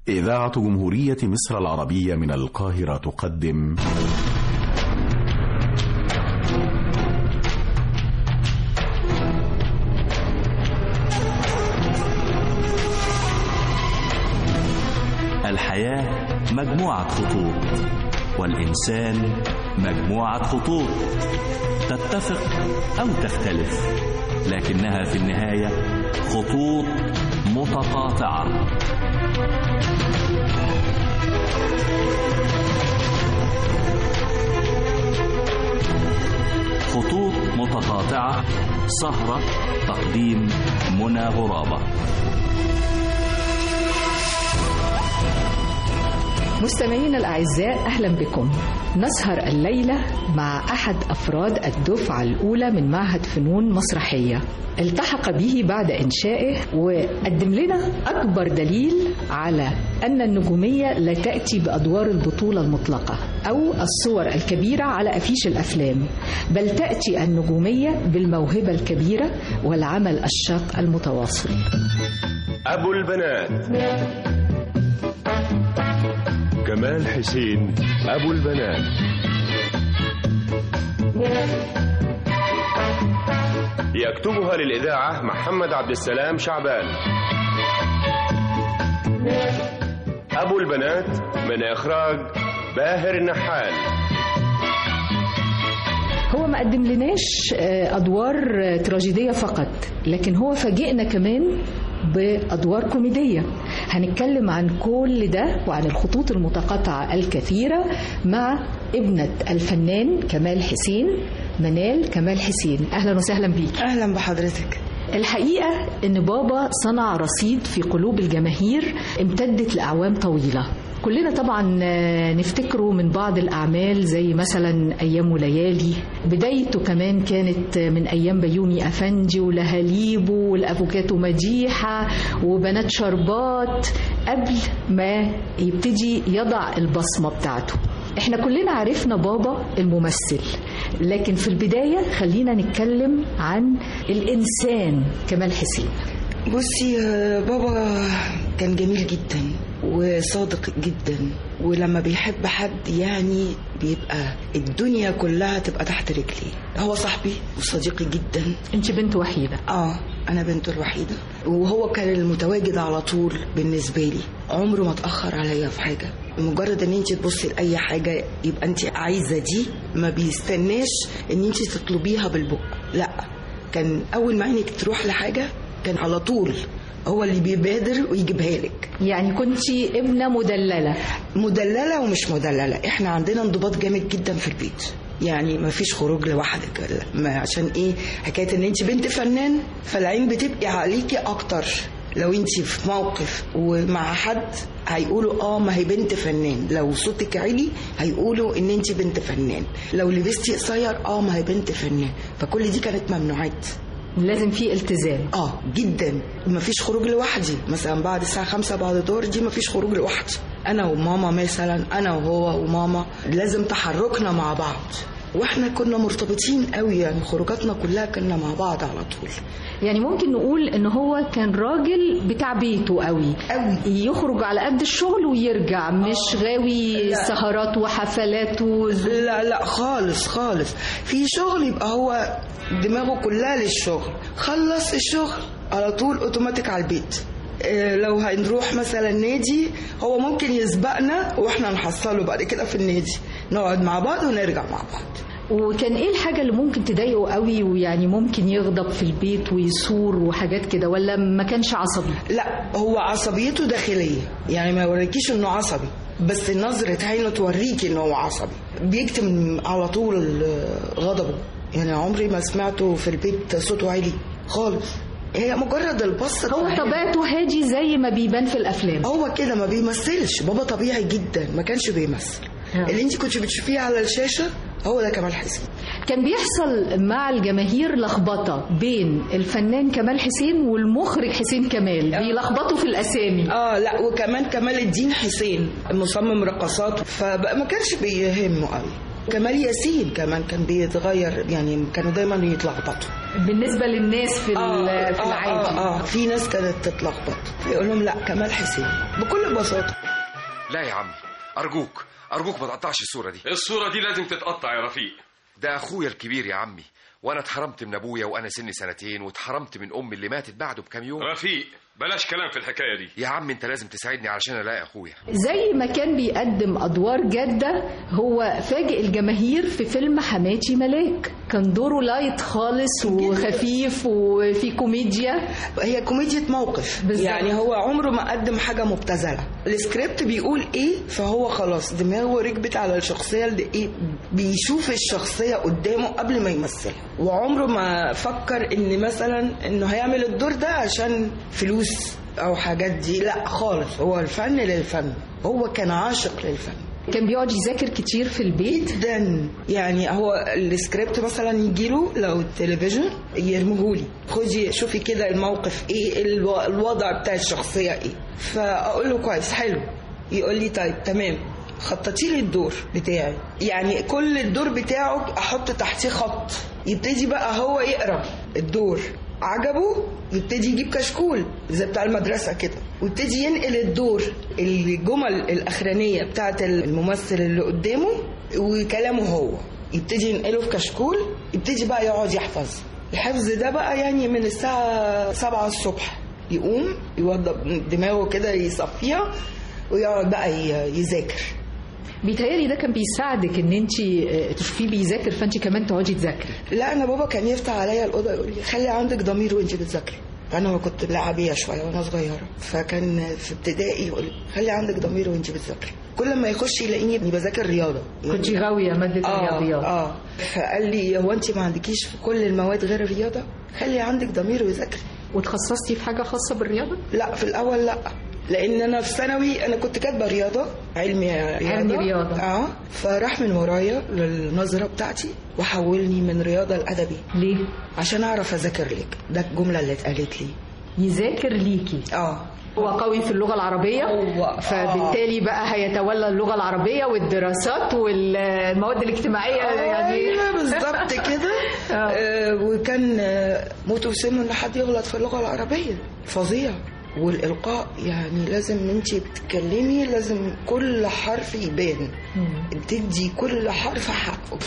إذاعة جمهورية مصر العربية من القاهرة تقدم الحياة مجموعة خطوط والإنسان مجموعة خطوط تتفق أو تختلف لكنها في النهاية خطوط متقاطعة خطوط متقاطعة سهرة تقديم منى غرابة مستمعينا الأعزاء أهلا بكم نسهر الليلة مع أحد أفراد الدفعة الأولى من معهد فنون مسرحية التحق به بعد إنشائه وقدم لنا أكبر دليل على أن النجومية لا تأتي بأدوار البطولة المطلقة أو الصور الكبيرة على أفيش الأفلام بل تأتي النجومية بالموهبة الكبيرة والعمل الشاق المتواصل أبو البنات كمال حسين أبو البنات يكتبها للإذاعة محمد عبد السلام شعبان أبو البنات من إخراج باهر النحال هو ما قدم لناش أدوار تراجيدية فقط لكن هو فاجئنا كمان بأدوار كوميدية هنتكلم عن كل ده وعن الخطوط المتقاطعة الكثيرة مع ابنة الفنان كمال حسين منال كمال حسين أهلا وسهلا بيك اهلا بحضرتك الحقيقة إن بابا صنع رصيد في قلوب الجماهير امتدت لأعوام طويلة كلنا طبعا نفتكره من بعض الأعمال زي مثلا أيام وليالي بدايته كمان كانت من أيام بيومي أفندي ولهاليبو والأفوكاتو مديحة وبنات شربات قبل ما يبتدي يضع البصمة بتاعته احنا كلنا عرفنا بابا الممثل لكن في البداية خلينا نتكلم عن الإنسان كمال حسين بصي يا بابا كان جميل جدا وصادق جدا ولما بيحب حد يعني بيبقى الدنيا كلها تبقى تحت رجلي هو صاحبي وصديقي جدا انت بنت وحيدة اه انا بنته الوحيدة وهو كان المتواجد على طول بالنسبة لي عمره ما اتأخر عليا في حاجة مجرد ان انت تبصي لاي حاجة يبقى انت عايزة دي ما بيستناش ان انت تطلبيها بالبق لا كان اول ما عينك تروح لحاجة كان على طول هو اللي بيبادر ويجيبها لك يعني كنت ابنة مدللة مدللة ومش مدللة احنا عندنا انضباط جامد جدا في البيت يعني ما فيش خروج لوحدك ما عشان ايه حكايه ان انت بنت فنان فالعين بتبقي عليكي اكتر لو انت في موقف ومع حد هيقولوا اه ما هي بنت فنان لو صوتك عالي هيقولوا ان انت بنت فنان لو لبستي قصير اه ما هي بنت فنان فكل دي كانت ممنوعات لازم في التزام اه جدا مفيش خروج لوحدي مثلا بعد الساعه خمسة بعد الظهر دي مفيش خروج لوحدي انا وماما مثلا انا وهو وماما لازم تحركنا مع بعض واحنا كنا مرتبطين قوي يعني خروجاتنا كلها كنا مع بعض على طول يعني ممكن نقول ان هو كان راجل بتاع بيته قوي قوي يخرج على قد الشغل ويرجع مش غاوي لا. سهرات وحفلات وز... لا لا خالص خالص في شغل يبقى هو دماغه كلها للشغل خلص الشغل على طول اوتوماتيك على البيت إيه، لو هنروح مثلا نادي هو ممكن يسبقنا واحنا نحصله بعد كده في النادي نقعد مع بعض ونرجع مع بعض وكان ايه الحاجة اللي ممكن تضايقه قوي ويعني ممكن يغضب في البيت ويثور وحاجات كده ولا ما كانش عصبي لا هو عصبيته داخلية يعني ما يوريكيش انه عصبي بس نظرة عينه توريكي انه هو عصبي بيكتم على طول غضبه يعني عمري ما سمعته في البيت صوته عالي خالص هي مجرد البصة هو طبيعته هادي زي ما بيبان في الافلام هو كده ما بيمثلش بابا طبيعي جدا ما كانش بيمثل آه. اللي انت كنت بتشوفيه على الشاشة هو ده كمال حسين كان بيحصل مع الجماهير لخبطة بين الفنان كمال حسين والمخرج حسين كمال بيلخبطوا في الأسامي اه لا وكمان كمال الدين حسين مصمم رقصات فبقى ما كانش بيهمه قوي كمال ياسين كمان كان بيتغير يعني كانوا دايما يتلخبطوا بالنسبه للناس في ال- في آه, العادي آه, اه في ناس كانت تتلخبط يقول لهم لا كمال حسين بكل بساطه لا يا عمي أرجوك أرجوك ما تقطعش الصورة دي الصورة دي لازم تتقطع يا رفيق ده أخويا الكبير يا عمي وأنا اتحرمت من أبويا وأنا سني سنتين واتحرمت من أمي اللي ماتت بعده بكام يوم رفيق بلاش كلام في الحكاية دي يا عم أنت لازم تساعدني علشان ألاقي أخويا زي ما كان بيقدم ادوار جاده هو فاجئ الجماهير في فيلم حماتي ملاك كان دوره لايت خالص وخفيف وفي كوميديا هي كوميديا موقف بالظبط. يعني هو عمره ما قدم حاجه مبتذله السكريبت بيقول ايه فهو خلاص دماغه ركبت على الشخصيه اللي ايه بيشوف الشخصيه قدامه قبل ما يمثلها وعمره ما فكر ان مثلا انه هيعمل الدور ده عشان فلوس او حاجات دي لا خالص هو الفن للفن هو كان عاشق للفن كان بيقعد يذاكر كتير في البيت جدا يعني هو السكريبت مثلا يجيله لو التلفزيون يرمهولي خدي شوفي كده الموقف ايه الو- الوضع بتاع الشخصيه ايه فاقول له كويس حلو يقول لي طيب تمام خططي لي الدور بتاعي يعني كل الدور بتاعه احط تحتيه خط يبتدي بقى هو يقرا الدور عجبه يبتدي يجيب كشكول زي بتاع المدرسه كده ويبتدي ينقل الدور الجمل الاخرانيه بتاعت الممثل اللي قدامه وكلامه هو يبتدي ينقله في كشكول يبتدي بقى يقعد يحفظ الحفظ ده بقى يعني من الساعه 7 الصبح يقوم يوضب دماغه كده يصفيها ويقعد بقى ي- يذاكر بيتهيألي ده كان بيساعدك ان انت تشوفيه بيذاكر فانت كمان تقعدي تذاكري لا انا بابا كان يفتح عليا الاوضه يقول لي خلي عندك ضمير وانت بتذاكري انا كنت لعبيه شويه وانا صغيره فكان في ابتدائي يقول لي خلي عندك ضمير وانت بتذاكري كل ما يخش يلاقيني بذاكر رياضه كنت غاويه ماده اه الرياضيات اه فقال لي هو انت ما عندكيش في كل المواد غير الرياضه خلي عندك ضمير وذاكري وتخصصتي في حاجه خاصه بالرياضه لا في الاول لا لان انا في ثانوي انا كنت كاتبه رياضه علمي رياضه علمي رياضة. اه فراح من ورايا للنظره بتاعتي وحولني من رياضه لادبي ليه عشان اعرف اذاكر لك ده الجمله اللي اتقالت لي يذاكر ليكي اه هو قوي في اللغه العربيه هو- فبالتالي بقى هيتولى اللغه العربيه والدراسات والمواد الاجتماعيه يعني ايوه بالظبط كده آه وكان آه، موت وسم ان حد يغلط في اللغه العربيه فظيع والالقاء يعني لازم انت بتتكلمي لازم كل حرف يبان تدي كل حرف حقه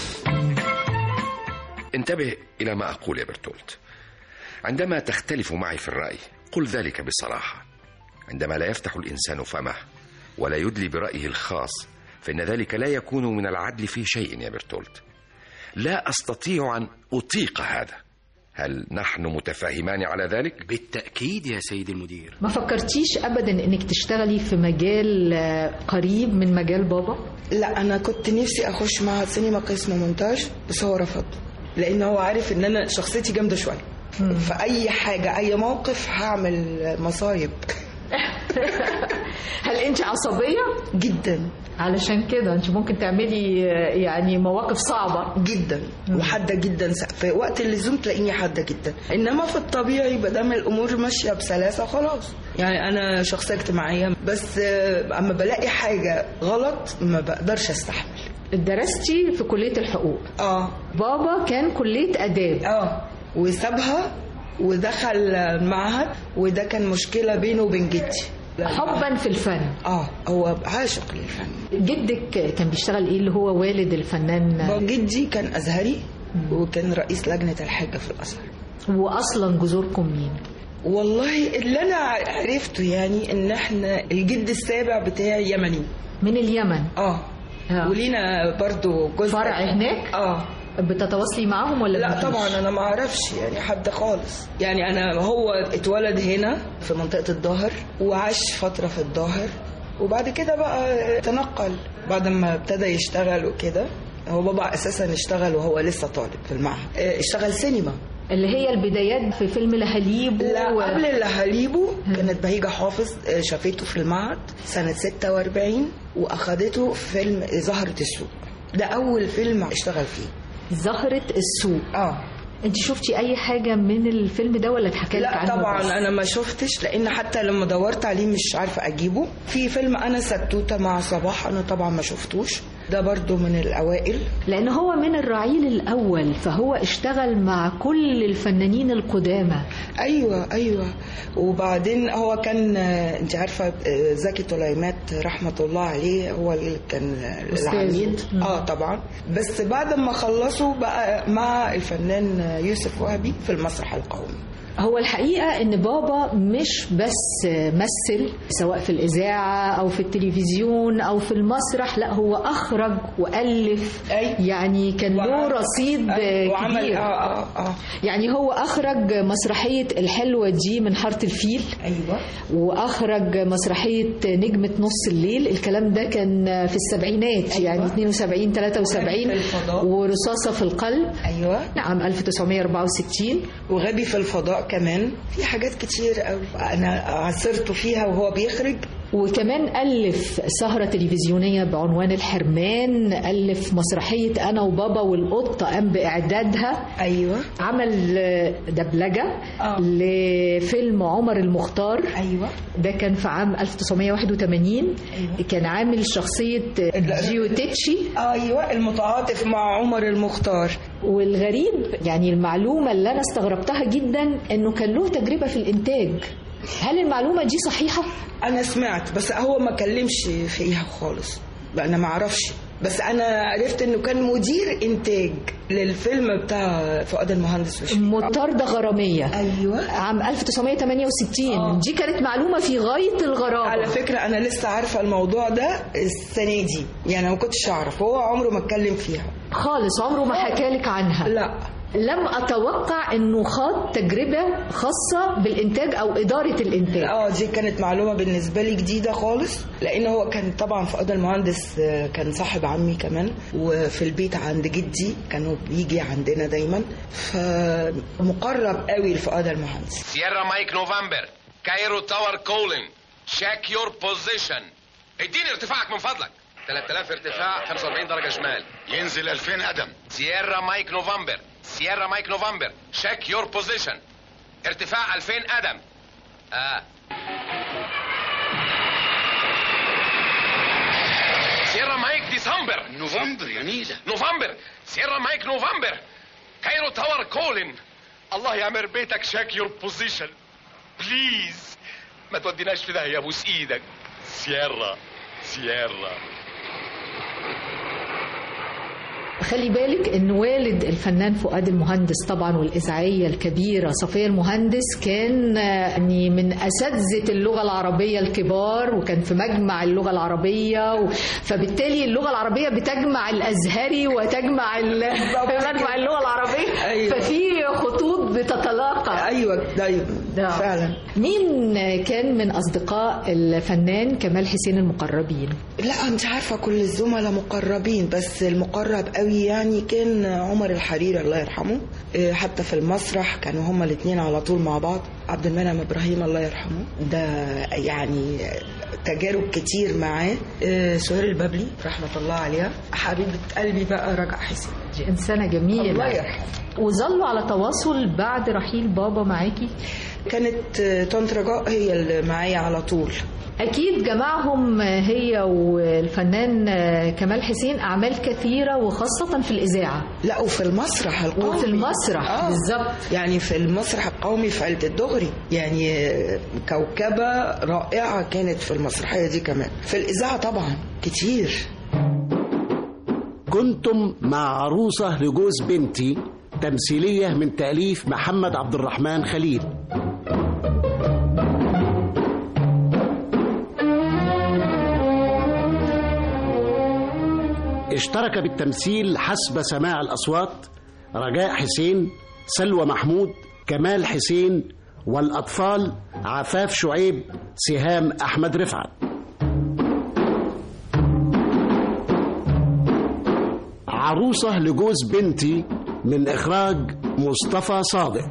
انتبه إلى ما أقول يا برتولت عندما تختلف معي في الرأي قل ذلك بصراحة عندما لا يفتح الإنسان فمه ولا يدلي برأيه الخاص فإن ذلك لا يكون من العدل في شيء يا برتولت لا أستطيع أن أطيق هذا هل نحن متفاهمان على ذلك؟ بالتأكيد يا سيد المدير ما فكرتيش ابدا انك تشتغلي في مجال آه، قريب من مجال بابا لا انا كنت نفسي اخش معهد سينما قسم مونتاج بس هو رفض لان هو عارف ان انا شخصيتي جامده شويه فاي حاجه اي موقف هعمل مصايب هل انت عصبيه جدا علشان كده انت ممكن تعملي آه، يعني مواقف صعبه جدا وحاده جدا في وقت اللزوم تلاقيني حاده جدا انما في الطبيعي ما دام الامور ماشيه بسلاسه خلاص يعني انا شخصيه اجتماعيه بس آه، اما بلاقي حاجه غلط ما بقدرش استحمل درستي في كليه الحقوق اه بابا كان كليه اداب اه وسابها ودخل المعهد وده كان مشكله بينه وبين جدي حبا في الفن اه هو عاشق للفن جدك كان بيشتغل ايه اللي هو والد الفنان جدي كان ازهري وكان رئيس لجنه الحاجه في الازهر واصلا جذوركم مين والله اللي انا عرفته يعني ان احنا الجد السابع بتاعي يمني من اليمن اه آه. ولينا برضو جزء فرع هناك اه بتتواصلي معاهم ولا لا مفيش؟ طبعا انا ما اعرفش يعني حد خالص يعني انا هو اتولد هنا في منطقه الظاهر وعاش فتره في الظاهر وبعد كده بقى تنقل بعد ما ابتدى يشتغل وكده هو بابا اساسا اشتغل وهو لسه طالب في المعهد اه، اشتغل سينما اللي هي البدايات في فيلم لهاليب لا قبل لهاليبو كانت بهيجة حافظ اه، شافته في المعهد سنة 46 وأخدته في فيلم زهرة السوق ده أول فيلم اشتغل فيه زهرة السوق اه انت شفتي اي حاجة من الفيلم ده ولا اتحكى لك لا عنه طبعا بس؟ انا ما شفتش لان حتى لما دورت عليه مش عارفه اجيبه في فيلم انا ستوته مع صباح انا طبعا ما شفتوش ده برضو من الأوائل لأن هو من الرعيل الأول فهو اشتغل مع كل الفنانين القدامى ايوه ايوه وبعدين هو كان آه، انت عارفه آه، زكي طليمات رحمه الله عليه هو اللي كان آه، أستاذ. العميد مم. اه طبعا بس بعد ما خلصوا بقى مع الفنان آه، يوسف وهبي في المسرح القومي هو الحقيقة إن بابا مش بس مثل سواء في الإذاعة أو في التلفزيون أو في المسرح لا هو أخرج وألف أي. يعني كان له وعمل- رصيد أي، وعمل كبير اه اه اه يعني هو أخرج مسرحية الحلوة دي من حارة الفيل ايوه واخرج مسرحيه نجمه نص الليل الكلام ده كان في السبعينات أيوة. يعني 72 73 في الفضاء. ورصاصه في القلب ايوه عام 1964 وغبي في الفضاء كمان في حاجات كتير قوي انا عاصرته فيها وهو بيخرج وكمان ألف سهرة تلفزيونية بعنوان الحرمان ألف مسرحية أنا وبابا والقطة قام بإعدادها ايوه عمل آه، دبلجة آه. لفيلم عمر المختار ايوه ده كان في عام 1981 أيوة. كان عامل شخصية جيوتيتشي ايوه المتعاطف مع عمر المختار والغريب يعني المعلومة اللي أنا استغربتها جدا إنه كان له تجربة في الإنتاج هل المعلومة دي صحيحة؟ انا سمعت بس هو ما كلمش فيها خالص انا ما اعرفش بس انا عرفت انه كان مدير انتاج للفيلم بتاع فؤاد المهندس وشيخ مطاردة غرامية ايوه عام 1968 آه. دي كانت معلومة في غاية على الغرابة فكرة أنا لسه عارفة الموضوع ده السنة دي يعني أنا ما كنتش أعرف هو عمره ما اتكلم فيها خالص عمره ما حكالك عنها لا لم أتوقع إنه خاض تجربة خاصة بالإنتاج أو إدارة الإنتاج اه دي كانت معلومة بالنسبة لي جديدة خالص لأن هو كان طبعا فؤاد المهندس آه، كان صاحب عمي كمان وفي البيت عند جدي كانوا بيجي عندنا دايما فمقرب قوي لفؤاد المهندس سيارة مايك نوفمبر كايرو تاور كولين شاك يور بوزيشن اديني ارتفاعك من فضلك 3000 ارتفاع 45 درجة شمال ينزل 2000 قدم سيارة مايك نوفمبر سيارة مايك نوفمبر شاك يور بوزيشن ارتفاع 2000 قدم اه سيارة مايك ديسمبر نوفمبر يا نيلة نوفمبر سيارة مايك نوفمبر كايرو تاور كولين الله يعمر بيتك شاك يور بوزيشن بليز ما توديناش في داهية ابوس ايدك سيارة سيارة خلي بالك ان والد الفنان فؤاد المهندس طبعا والاذاعيه الكبيره صفيه المهندس كان آه، يعني من اساتذه اللغه العربيه الكبار وكان في مجمع اللغه العربيه و... فبالتالي اللغه العربيه بتجمع الازهري وتجمع ال... مجمع اللغه العربيه أيوة. ففي خطوط بتتلاقى أيوة دايما ده. فعلا مين كان من اصدقاء الفنان كمال حسين المقربين لا انت عارفه كل الزملاء مقربين بس المقرب قوي يعني كان عمر الحريري الله يرحمه إيه، حتى في المسرح كانوا هما الاثنين على طول مع بعض عبد المنعم ابراهيم الله يرحمه ده يعني تجارب كتير معاه إيه، سهير البابلي رحمه الله عليها حبيبه قلبي بقى رجع حسين دي انسانه جميله الله يرحمه وظلوا على تواصل بعد رحيل بابا معاكي كانت آه، طنط رجاء هي اللي معايا على طول أكيد جمعهم هي والفنان كمال حسين أعمال كثيرة وخاصة في الإذاعة لا وفي المسرح القومي وفي المسرح آه. بالظبط يعني في المسرح القومي في عيلة الدغري يعني كوكبة رائعة كانت في المسرحية دي كمان في الإذاعة طبعا كتير كنتم مع عروسة لجوز بنتي تمثيلية من تأليف محمد عبد الرحمن خليل اشترك بالتمثيل حسب سماع الأصوات رجاء حسين سلوى محمود كمال حسين والأطفال عفاف شعيب سهام أحمد رفعت عروسة لجوز بنتي من إخراج مصطفى صادق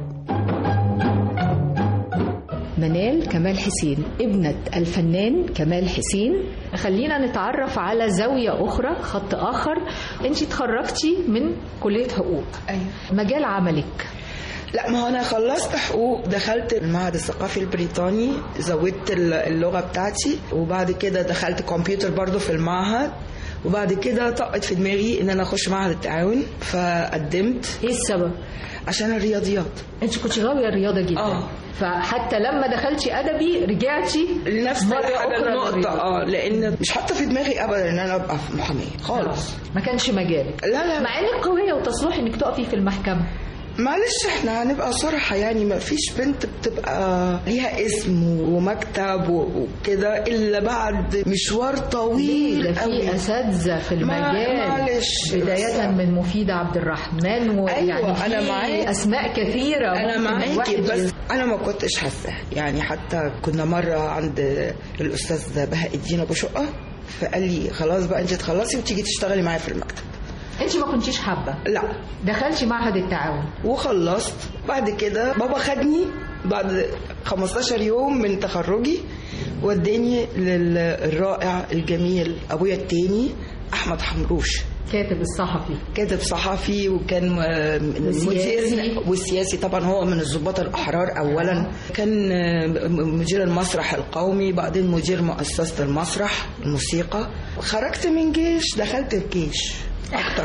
منال كمال حسين ابنة الفنان كمال حسين خلينا نتعرف على زاوية أخرى خط آخر أنت تخرجتي من كلية حقوق أيوة. مجال عملك لا ما هو أنا خلصت حقوق دخلت المعهد الثقافي البريطاني زودت اللغة بتاعتي وبعد كده دخلت كمبيوتر برضو في المعهد وبعد كده طقت في دماغي ان انا اخش معهد التعاون فقدمت ايه السبب عشان الرياضيات انت كنت غاويه الرياضه جدا اه فحتى لما دخلتي ادبي رجعتي لنفس مرة الحاجة أخرى النقطة للرياضة. اه لان مش حاطة في دماغي ابدا ان انا ابقى في محامية خالص ما كانش مجالك لا لا مع انك قويه وتصلح انك تقفي في المحكمه معلش احنا هنبقى صراحة يعني ما فيش بنت بتبقى ليها اسم ومكتب و- وكده الا بعد مشوار طويل ده في قوي. اساتذه في ما- المجال معلش بدايه بس. من مفيده عبد الرحمن ويعني أيوة، أنا في معاك. اسماء كثيره انا ممكن معاكي الواحد بس انا ما كنتش حاسه يعني حتى كنا مره عند الاستاذ بهاء الدين ابو شقه فقال لي خلاص بقى انت تخلصي وتيجي تشتغلي معايا في المكتب انت ما كنتيش حابه لا دخلتي معهد التعاون وخلصت بعد كده بابا خدني بعد 15 يوم من تخرجي وداني للرائع الجميل ابويا التاني احمد حمروش كاتب الصحفي كاتب صحفي وكان آه، من وسياسي. المدير والسياسي طبعا هو من الضباط الاحرار اولا كان آه، مدير المسرح القومي بعدين مدير مؤسسه المسرح الموسيقى خرجت من جيش دخلت الجيش اكتر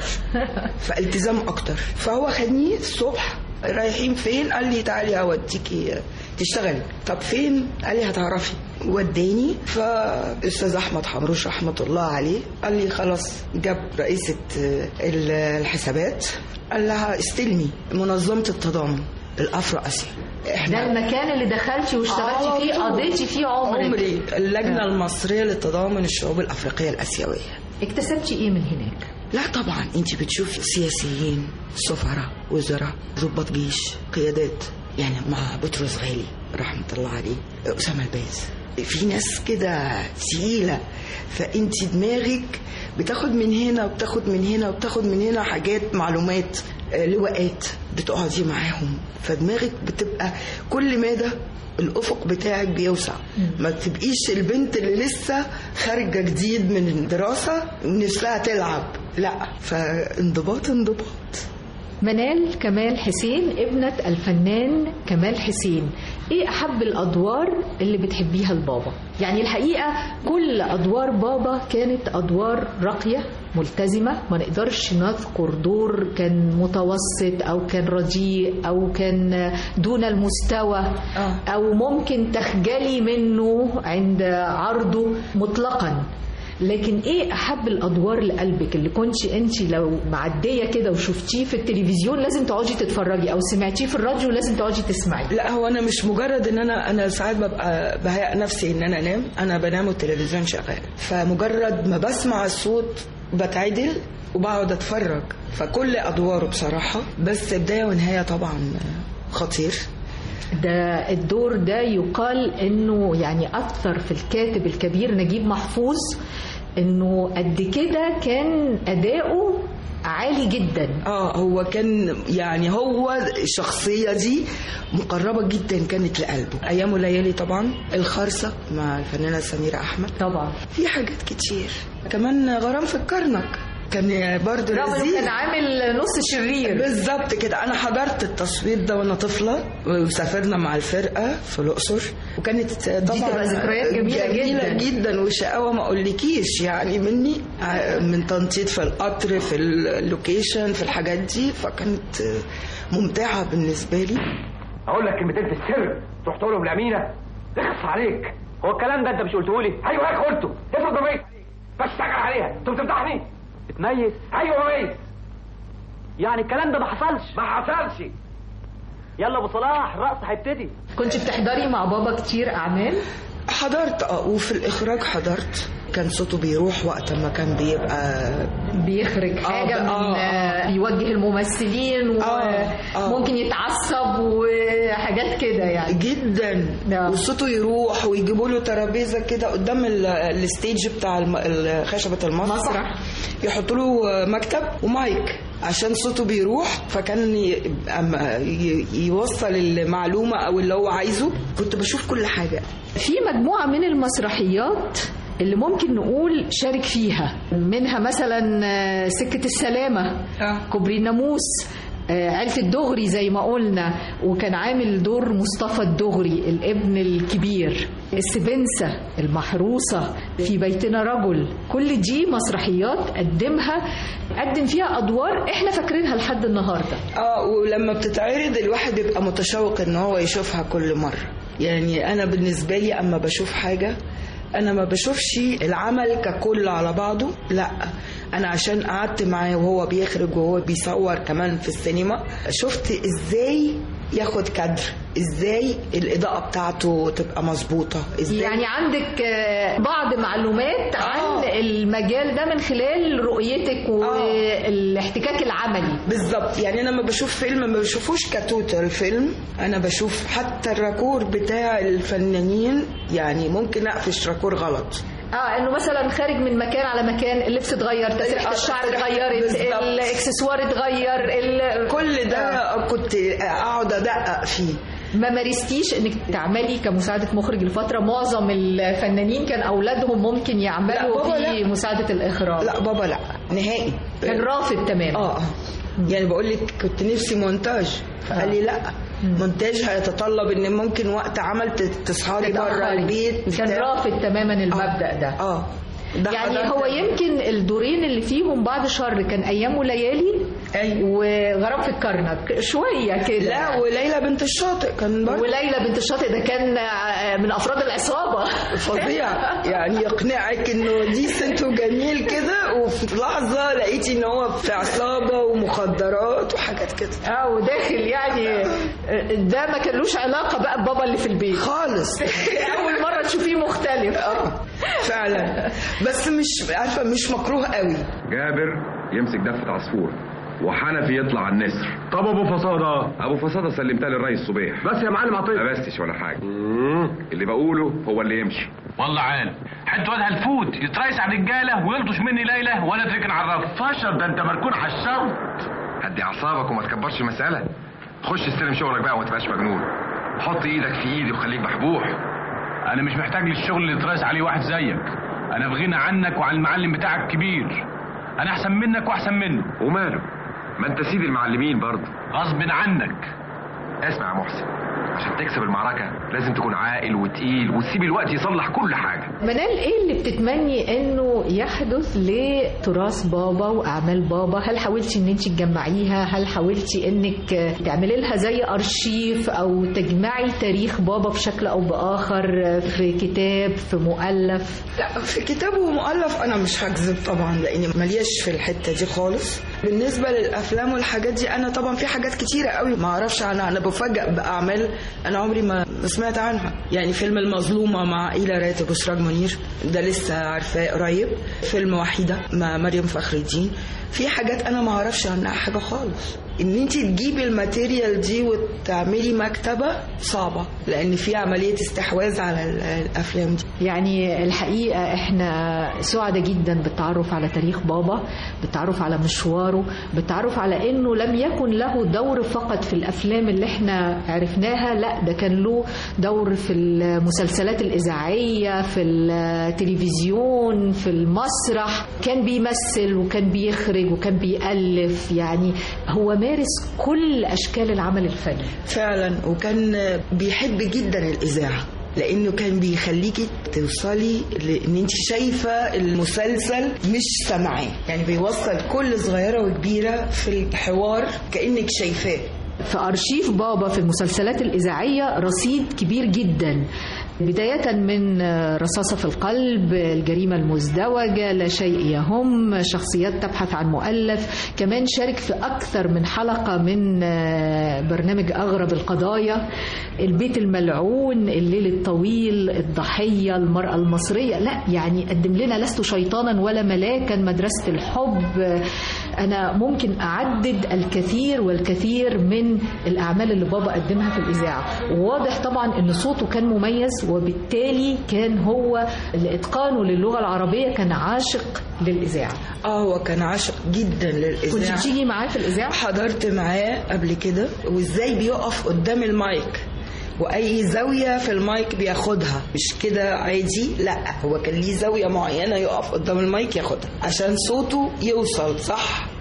فالتزام اكتر فهو خدني الصبح رايحين فين قال لي تعالي اوديكي تشتغلي طب فين قال لي هتعرفي وداني فاستاذ احمد حمروش رحمه الله عليه قال لي خلاص جاب رئيسه آه، الحسابات قال لها استلمي منظمه التضامن الافرو اسيا ده المكان اللي دخلتي واشتغلتي على فيه طول. قضيتي فيه عمرك عمري اللجنه المصريه للتضامن الشعوب الافريقيه الاسيويه اكتسبتي ايه من هناك لا طبعا انت بتشوفي سياسيين سفراء وزراء ضباط جيش قيادات يعني مع بطرس غالي رحمه الله عليه اسامه الباز في ناس كده تقيله فانت دماغك بتاخد من هنا وبتاخد من هنا وبتاخد من هنا حاجات معلومات آه، لواءات بتقعدي معاهم فدماغك بتبقى كل مدى الافق بتاعك بيوسع ما تبقيش البنت اللي لسه خارجه جديد من الدراسه نفسها تلعب لا فانضباط انضباط منال كمال حسين ابنة الفنان كمال حسين ايه احب الادوار اللي بتحبيها لبابا يعني الحقيقة كل ادوار بابا كانت ادوار راقية ملتزمة ما نقدرش نذكر دور كان متوسط او كان رديء او كان دون المستوى آه. او ممكن تخجلي منه عند عرضه مطلقا لكن ايه احب الادوار لقلبك اللي كنت انت لو معديه كده وشفتيه في التلفزيون لازم تقعدي تتفرجي او سمعتيه في الراديو لازم تقعدي تسمعيه لا هو انا مش مجرد ان انا انا ساعات ببقى بهيأ نفسي ان انا انام انا بنام والتلفزيون شغال فمجرد ما بسمع الصوت بتعدل وبقعد اتفرج فكل ادواره بصراحه بس بدايه ونهايه طبعا خطير ده الدور ده يقال انه يعني اثر في الكاتب الكبير نجيب محفوظ انه قد كده كان اداؤه عالي جدا اه هو كان يعني هو الشخصية دي مقربة جدا كانت لقلبه أيام وليالي طبعا الخرصة مع الفنانة سميرة أحمد طبعا في حاجات كتير كمان غرام في الكرنك كان برضه رغم انه لذيذ كان عامل نص شرير بالظبط كده انا حضرت التصوير ده وانا طفله وسافرنا مع الفرقه في الاقصر وكانت طبعا تبقى ذكريات جميلة جميله جدا. جدا وشقاوه ما اقولكيش يعني مني ع- من تنطيط في القطر في اللوكيشن في الحاجات دي فكانت ممتعه بالنسبه لي اقول لك كلمتين في السر تروح تقولهم لامينه اخص عليك هو الكلام ده انت مش قلته لي ايوه هيك قلته افرض ما بقيت بشتغل عليها انت بتمدحني بتميز ايوه مميز يعني الكلام ده ما حصلش ما حصلش يلا ابو صلاح الرقص هيبتدي كنت بتحضري مع بابا كتير اعمال حضرت اه وفي الاخراج حضرت كان صوته بيروح وقت ما كان بيبقى بيخرج حاجة آه، من آه، آه، يوجه الممثلين آه، آه. وممكن يتعصب وحاجات كده يعني جدا نعم. وصوته يروح ويجيبوا له ترابيزه كده قدام ال- الستيج بتاع الم- ال- خشبه المسرح مسرح. يحطوا له مكتب ومايك عشان صوته بيروح فكان ي- أما ي- يوصل المعلومه او اللي هو عايزه كنت بشوف كل حاجه في مجموعة من المسرحيات اللي ممكن نقول شارك فيها منها مثلا آه، سكة السلامة آه. كوبري الناموس آه، عيلة الدغري زي ما قلنا وكان عامل دور مصطفى الدغري الابن الكبير السبنسة المحروسة في بيتنا رجل كل دي مسرحيات قدمها قدم فيها أدوار احنا فاكرينها لحد النهاردة اه ولما بتتعرض الواحد بيبقى متشوق ان هو يشوفها كل مره يعني انا بالنسبه لي اما بشوف حاجه انا ما بشوفش العمل ككل على بعضه لا انا عشان قعدت معاه وهو بيخرج وهو بيصور كمان في السينما شفت ازاي ياخد كادر ازاي الاضاءه بتاعته تبقى مظبوطه ازاي يعني عندك آه، بعض معلومات عن المجال ده من خلال رؤيتك والاحتكاك العملي بالظبط يعني انا لما بشوف فيلم ما بشوفوش كتوتال فيلم انا بشوف حتى الراكور بتاع الفنانين يعني ممكن اقفش راكور غلط اه انه مثلا خارج من مكان على مكان اللبس اتغير تسريحه الشعر اتغيرت بالظبط. الاكسسوار اتغير ال... كل ده كنت اقعد ادقق فيه ما مارستيش انك تعملي كمساعده مخرج لفتره معظم الفنانين كان اولادهم ممكن لا، يعملوا بابا في لا. مساعده الاخراج لا بابا لا نهائي كان رافض تماما اه يعني بقول لك كنت نفسي مونتاج فقال لي لا مونتاج هيتطلب ان ممكن وقت عمل تسهري بره تتأخري. البيت كان بتاع. رافض تماما المبدا ده اه ده يعني حضرتك. هو يمكن الدورين اللي فيهم بعد شر كان ايام وليالي ايوه وغرام في الكرنك شويه كده لا وليلى بنت الشاطئ كان برضه وليلى بنت الشاطئ ده كان آه، من افراد العصابه فظيع يعني يقنعك انه ديسنت وجميل كده وفي لحظه لقيتي ان هو في عصابه ومخدرات وحاجات كده اه وداخل يعني آه، ده ما كانلوش علاقه بقى ببابا اللي في البيت خالص اول مره تشوفيه مختلف اه فعلا بس مش عارفه مش مكروه قوي جابر يمسك دفة عصفور وحنفي يطلع على النسر طب ابو فصاده ابو فصاده سلمتها للريس صبيح بس يا معلم عطيه ما بستش ولا حاجه اللي بقوله هو اللي يمشي والله عالم حد واد هالفوت يتريس على الرجاله ويلطش مني ليله وانا اتركن على الرف فشل ده انت مركون على الشوط هدي اعصابك وما تكبرش المساله خش استلم شغلك بقى وما تبقاش مجنون حط ايدك في ايدي وخليك محبوح انا مش محتاج للشغل اللي يتريس عليه واحد زيك انا في غنى عنك وعن المعلم بتاعك كبير انا احسن منك واحسن منه وماله ما انت سيد المعلمين برضه غصب عنك اسمع يا محسن عشان تكسب المعركه لازم تكون عاقل وتقيل وتسيب الوقت يصلح كل حاجه منال ايه اللي بتتمني انه يحدث لتراث بابا واعمال بابا هل حاولتي ان انت تجمعيها هل حاولتي انك تعملي لها زي ارشيف او تجمعي تاريخ بابا بشكل او باخر في كتاب في مؤلف لا في كتاب ومؤلف انا مش هكذب طبعا لاني ملياش في الحته دي خالص بالنسبه للافلام والحاجات دي انا طبعا في حاجات كتيره قوي ما اعرفش عنها انا بفاجئ باعمال انا عمري ما ما سمعت عنها يعني فيلم المظلومه مع ايلا راتب وسراج منير ده لسه عارفاه قريب فيلم وحيده مع مريم فخر الدين في حاجات انا ما اعرفش عنها حاجه خالص ان انت تجيبي الماتيريال دي وتعملي مكتبه صعبه لان في عمليه استحواذ على ال- الافلام دي يعني الحقيقة احنا سعداء جدا بالتعرف على تاريخ بابا بالتعرف على مشواره بالتعرف على انه لم يكن له دور فقط في الافلام اللي احنا عرفناها لا ده كان له دور في المسلسلات الاذاعية في التلفزيون في المسرح كان بيمثل وكان بيخرج وكان بيألف يعني هو مارس كل اشكال العمل الفني فعلا وكان بيحب جدا الاذاعه لانه كان بيخليكي توصلي لان انت شايفه المسلسل مش سامعاه يعني بيوصل كل صغيره وكبيره في الحوار كانك شايفاه في أرشيف بابا في المسلسلات الإذاعية رصيد كبير جدا بداية من رصاصة في القلب الجريمة المزدوجة لا شيء يهم شخصيات تبحث عن مؤلف كمان شارك في أكثر من حلقة من برنامج أغرب القضايا البيت الملعون الليل الطويل الضحية المرأة المصرية لا يعني قدم لنا لست شيطانا ولا ملاكا مدرسة الحب أنا ممكن أعدد الكثير والكثير من الأعمال اللي بابا قدمها في الإذاعة وواضح طبعا أن صوته كان مميز وبالتالي كان هو لإتقانه للغة العربية كان عاشق للإذاعة اه هو كان عاشق جدا للاذاعه كنت بتيجي معاه في الإذاعة؟ حضرت معاه قبل كده وازاي بيقف قدام المايك واي زاويه في المايك بياخدها مش كده عادي لا هو كان ليه زاويه معينه يقف قدام المايك ياخدها عشان صوته يوصل صح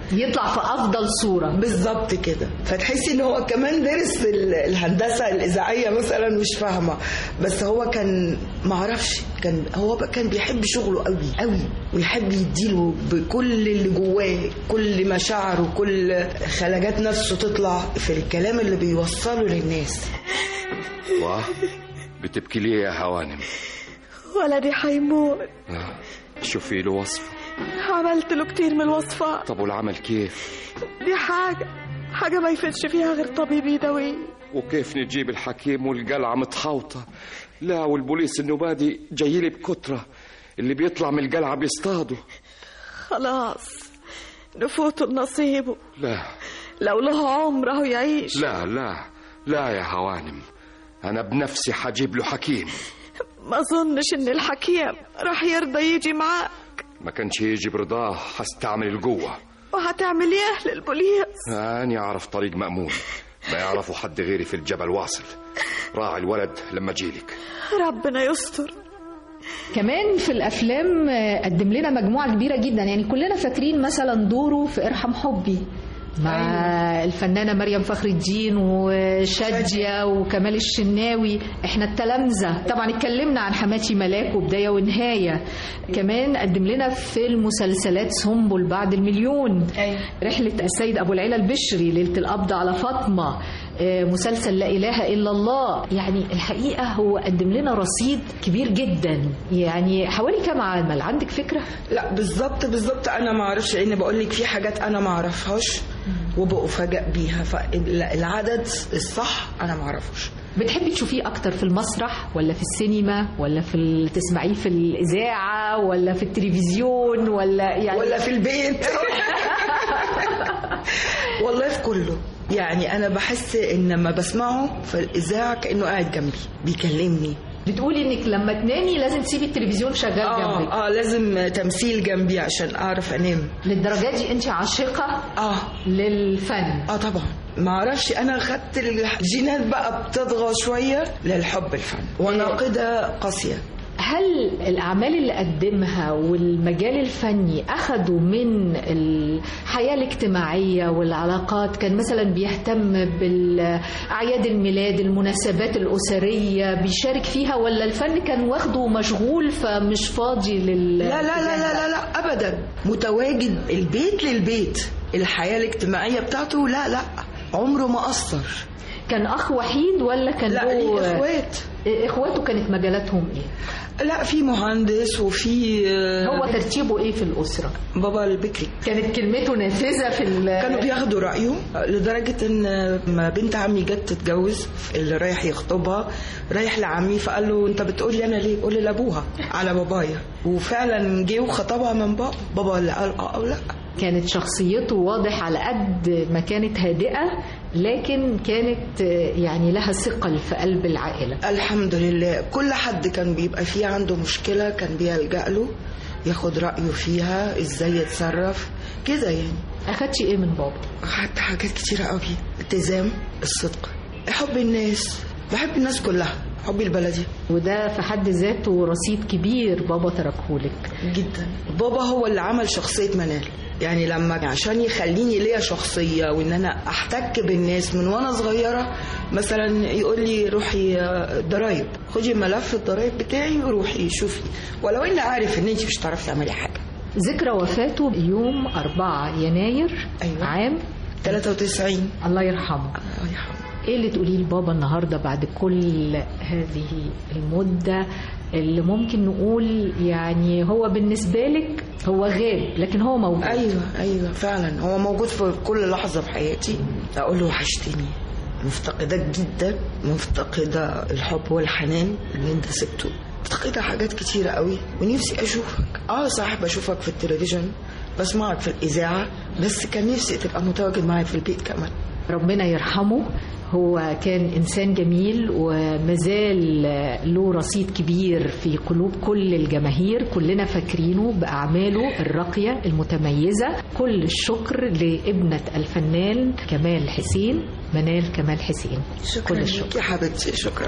يطلع في افضل صوره بالظبط كده فتحسي ان هو كمان درس ال- الهندسه الاذاعيه مثلا مش فاهمه بس هو كان معرفش كان هو بقى كان بيحب شغله قوي قوي ويحب يديله بكل اللي جواه كل مشاعره كل خلاجات نفسه تطلع في الكلام اللي بيوصله للناس واه بتبكي ليه يا هوانم ولدي هيموت آه، شوفي له وصفة عملت له كتير من الوصفات طب والعمل كيف دي حاجة حاجة ما يفيدش فيها غير طبيب يداويه وكيف نجيب الحكيم والقلعة متحوطة لا والبوليس النبادي جاي لي بكترة اللي بيطلع من القلعة بيصطادوا خلاص نفوته لنصيبه لا لو له عمره يعيش لا لا لا يا هوانم أنا بنفسي حجيب له حكيم ما اظنش ان الحكيم راح يرضى يجي معاه ما كانش يجي برضاه هستعمل القوة وهتعمل ايه للبوليس أنا أعرف طريق مأمون ما يعرفوا حد غيري في الجبل واصل راعي الولد لما جيلك ربنا يستر كمان في الافلام آه، قدم لنا مجموعه كبيره جدا يعني كلنا فاكرين مثلا دوره في ارحم حبي مع أيوة. الفنانة مريم فخر الدين وشادية وكمال الشناوي احنا التلامذة طبعا اتكلمنا عن حماتي ملاك وبداية ونهاية كمان قدم لنا في المسلسلات سنبل بعد المليون أيوة. رحلة السيد أبو العلا البشري ليلة القبض على فاطمة آه، مسلسل لا إله إلا الله يعني الحقيقة هو قدم لنا رصيد كبير جدا يعني حوالي كم عمل عندك فكرة؟ لا بالظبط بالظبط انا ما اعرفش لان بقول لك في حاجات انا ما اعرفهاش وبأفاجئ بيها فالعدد الصح انا ما اعرفوش بتحبي تشوفيه اكتر في المسرح ولا في السينما ولا في ال- تسمعيه في الاذاعه ولا في التلفزيون ولا يعني ولا في البيت والله في كله يعني انا بحس ان لما بسمعه في الاذاعه كانه قاعد جنبي بيكلمني بتقولي انك لما تنامي لازم تسيبي التلفزيون شغال اه جنبك اه لازم تمثيل جنبي عشان اعرف انام للدرجه دي انت عاشقه اه للفن اه طبعا ما اعرفش انا خدت الجينات بقى بتطغى شويه للحب الفن وناقده قاسيه هل الأعمال اللي قدمها والمجال الفني أخدوا من الحياة الاجتماعية والعلاقات كان مثلا بيهتم بالأعياد الميلاد المناسبات الأسرية بيشارك فيها ولا الفن كان واخده مشغول فمش فاضي لل لا لا لا لا لا, لا ابدا متواجد البيت للبيت الحياه الاجتماعيه بتاعته لا لا عمره ما قصر كان أخ وحيد ولا كان لا له ليه اخوات إخواته كانت مجالاتهم إيه؟ لا في مهندس وفي هو ترتيبه إيه في الأسرة؟ بابا البكري كانت كلمته نافذة في ال- كانوا بياخدوا رأيه لدرجة إن ما بنت عمي جت تتجوز اللي رايح يخطبها رايح لعمي فقال له أنت بتقول لي أنا ليه؟ قول لي لأبوها على بابايا وفعلا جه وخطبها من بابا بابا اللي قال أه أو لا كانت شخصيته واضح على قد ما كانت هادئة لكن كانت آه، يعني لها ثقل في قلب العائلة الحمد لله كل حد كان بيبقى فيه عنده مشكلة كان بيلجأ له ياخد رأيه فيها ازاي يتصرف كده يعني أخدتي إيه من بابا؟ أخدت حاجات كتيرة قوي التزام الصدق حب الناس بحب الناس كلها حبي البلدي وده في حد ذاته رصيد كبير بابا تركهولك جدا بابا هو اللي عمل شخصية منال يعني لما عشان يخليني ليا شخصية وان انا احتك بالناس من وانا صغيرة مثلا يقول لي روحي ضرايب خدي ملف الضرايب بتاعي وروحي شوفي ولو اني عارف ان انت مش هتعرفي تعملي حاجة ذكرى وفاته يوم 4 يناير أيوة. عام 93 الله يرحمه الله يرحمه ايه اللي تقوليه لبابا النهارده بعد كل هذه المده اللي ممكن نقول يعني هو بالنسبه لك هو غاب لكن هو موجود ايوه ايوه فعلا هو موجود في كل لحظه في حياتي اقول له وحشتني مفتقداك جدا مفتقده الحب والحنان اللي انت سبته مفتقده حاجات كتيره قوي ونفسي اشوفك اه صح بشوفك في التلفزيون بسمعك في الاذاعه بس كان نفسي تبقى متواجد معايا في البيت كمان ربنا يرحمه هو كان إنسان جميل ومازال له رصيد كبير في قلوب كل الجماهير كلنا فاكرينه بأعماله الراقية المتميزة كل الشكر لابنة الفنان كمال حسين منال كمال حسين شكرا كل ليك الشكر يا حبيبتي شكرا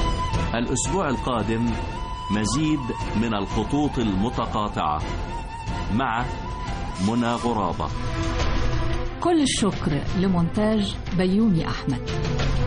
الأسبوع القادم مزيد من الخطوط المتقاطعة مع منى غرابة كل الشكر لمونتاج بيومي أحمد